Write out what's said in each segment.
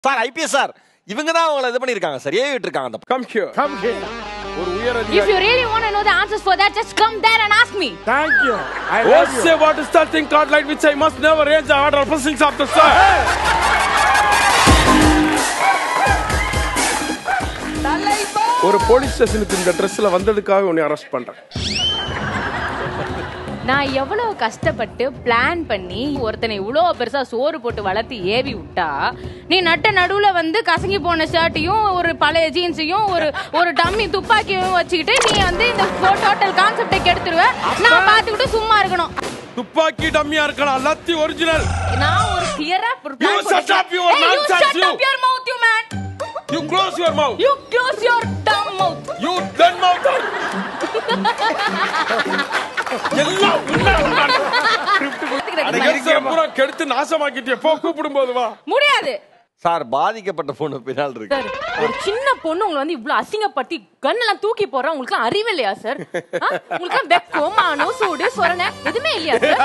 Sir IPS sir இவங்க தான் அவங்கள இது பண்ணிருக்காங்க சார் ஏவிட்டு இருக்காங்க அந்த கம் ஹியர் கம் ஹியர் ஒரு உயர் If அதிகாரி you really want to know the answers for that, just come there and ask me. Thank you. I Oh, love you. say what is that thing called like which I must never range the order of blessings of the sun. ஒரு police ஸ்டேஷனுக்கு இந்த ட்ரெஸ்ல வந்ததுக்காக உன்னை arrest பண்றேன் நான் எவ்வளவு கஷ்டப்பட்டு plan பண்ணி ஒருத்தனை இவ்வளோ பெருசா சோறு போட்டு வளர்த்து ஏவி விட்டா நீ நட்ட நடுவுல வந்து கசங்கி போன ஷர்ட்டையும் ஒரு பழைய ஜீன்ஸையும் ஒரு ஒரு டம்மி துப்பாக்கியும் வச்சுக்கிட்டு நீ வந்து இந்த டோட்டல் கான்செப்டை கெடுத்துருவ நான் பார்த்துக்கிட்டு சும்மா இருக்கணும் துப்பாக்கி டம்மியா இருக்கலாம் லத்தி ஒரிஜினல் நான் ஒரு கிளியரா ஒரு You plan shut up your Hey, you nonsense, shut you. up your mouth, you man. You close your mouth You close your dumb mouth. You ten mouth எல்லாம் உன்னை உண்டான. எக்ஸாம் பூரா கெடுத்து நாசமாக்கிட்டிய போ கூப்பிடும் போது வா முடியாது சார் பாதிக்கப்பட்ட பொண்ணு பின்னால் இருக்கு சார் ஒரு சின்ன பொண்ணு உங்களை வந்து இவ்ளோ அசிங்கப்படுத்தி கன் எல்லாம் தூக்கி போடுறா உங்களுக்கு அறிவு இல்லையா சார் உங்களுக்கு வெக்கம் மானம் சூடு சொரணை எதுவுமே இல்லையா சார்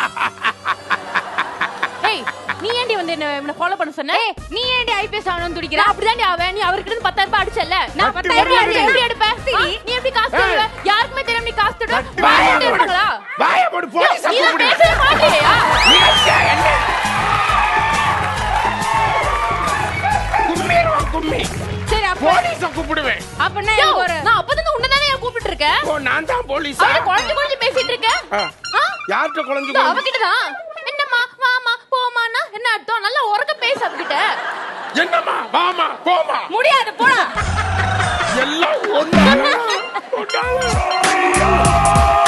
ஏய் நீ ஏண்டி வந்து என்ன ஃபாலோ பண்ண சொன்ன ஏய், நீ ஏன்டி ஐபிஎஸ் ஆகணும்னு துடிக்கிற நான் அப்படிதாண்டி அவன் நீ அவர்கிட்ட இருந்து பத்தாயிரம் ரூபாய் அடிச்சல நான் பத்தாயிரம் ரூபாய் அடிச்சேன். எப்படி எடுப்ப ஆ? நீ எப்படி காசு தருவ யாருக்குமே தெரியாம நீ காசு தருவ வாங்கிட்டு இருப்பாங்களா வாய போடு போலீஸ் நீ தான் பேசவே மாட்டேயா கும்மிடுவான் கும்மி சரி அப்ப போலீஸ கூப்பிடுவேன் அப்படின்னா யோ, எனக்கு ஒரு நான் அப்பதான் உன்னை தானே கூப்பிட்டு இருக்கேன் ஓ நான் தான் போலீஸ் அவளை குழஞ்சு குழஞ்சு பேசிட்டு இருக்க ஆ? யார்கிட்ட குழஞ்சு இதோ குழஞ்சு அவகிட்ட தான் என்னம்மா வாமா போமான்னா என்ன அர்த்தம் நல்லா உறக்க பேசு அவகிட்ட என்னம்மா வாமா போமா முடியாது போடா எல்லாம் ஒண்ணா ஒண்ணா